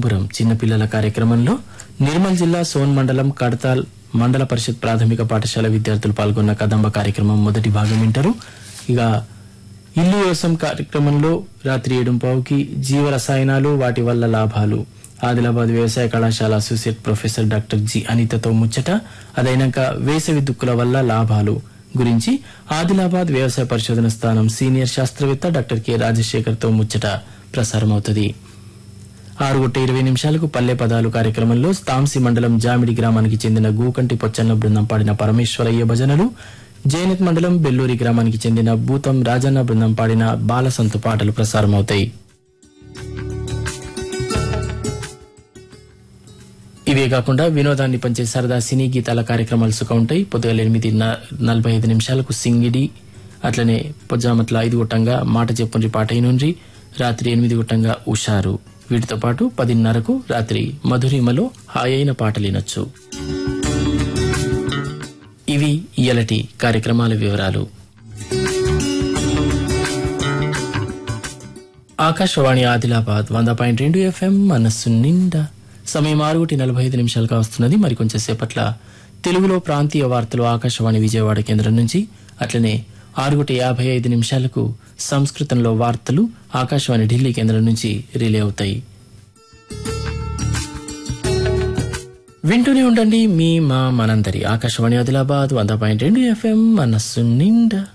తాంబురం చిన్నపిల్లల కార్యక్రమంలో నిర్మల్ జిల్లా సోన్ మండలం కడతాల్ మండల పరిషత్ ప్రాథమిక పాఠశాల విద్యార్థులు పాల్గొన్న కదంబ కార్యక్రమం మొదటి భాగం వింటారు ఇక ఇల్లు వ్యవసాయం కార్యక్రమంలో రాత్రి ఏడుంపావుకి జీవ రసాయనాలు వాటి వల్ల లాభాలు ఆదిలాబాద్ వ్యవసాయ కళాశాల అసోసియేట్ ప్రొఫెసర్ డాక్టర్ జి అనితతో ముచ్చట అదైనాక వేసవి దుక్కుల వల్ల లాభాలు గురించి ఆదిలాబాద్ వ్యవసాయ పరిశోధన స్థానం సీనియర్ శాస్త్రవేత్త డాక్టర్ కె రాజశేఖర్ తో ముచ్చట ప్రసారమవుతుంది ఆరు గొట్ట ఇరవై నిమిషాలకు పల్లె పదాలు కార్యక్రమంలో స్తాంసి మండలం జామిడి గ్రామానికి చెందిన గూకంటి పొచ్చన్న బృందం పాడిన పరమేశ్వరయ్య భజనలు జైనత్ మండలం బెల్లూరి గ్రామానికి చెందిన భూతం రాజన్న బృందం పాడిన బాలసంతు పాటలు ప్రసారమవుతాయి ఇవే కాకుండా వినోదాన్ని పంచే సరదా సినీ గీతాల కార్యక్రమాలు సుఖ ఉంటాయి పొద్దుగల ఎనిమిది న- నలభై ఐదు నిమిషాలకు సింగిడి అట్లనే పొజ్జామట్ల ఐదు గుట్టంగా మాట చెప్పుండ్రి పాట నుండి రాత్రి ఎనిమిది గుట్టంగా ఉషారు వీటితో పాటు పదిన్నరకు రాత్రి మధురిమలో హాయైన పాటలు వినొచ్చు ఇవి ఇయలటి కార్యక్రమాల వివరాలు ఆకాశవాణి ఆదిలాబాద్ వంద పాయింట్ రెండు ఎఫ్ఎం మనస్సు నిండా సమయం ఆరు ఒకటి నలభై ఐదు నిమిషాలుగా వస్తున్నది మరి కొంచెం సేపట్ల తెలుగులో ప్రాంతీయ వార్తలు ఆకాశవాణి విజయవాడ కేంద్రం నుంచి అట్లనే ఆరు ఒకటి యాభై ఐదు నిమిషాలకు సంస్కృతంలో వార్తలు ఆకాశవాణి ఢిల్లీ కేంద్రం నుంచి రిలే అవుతాయి వింటూనే ఉండండి మీ మా మనందరి ఆకాశవాణి ఆదిలాబాద్ వంద పాయింట్ రెండు ఎఫ్ఎం మనస్సు నిండా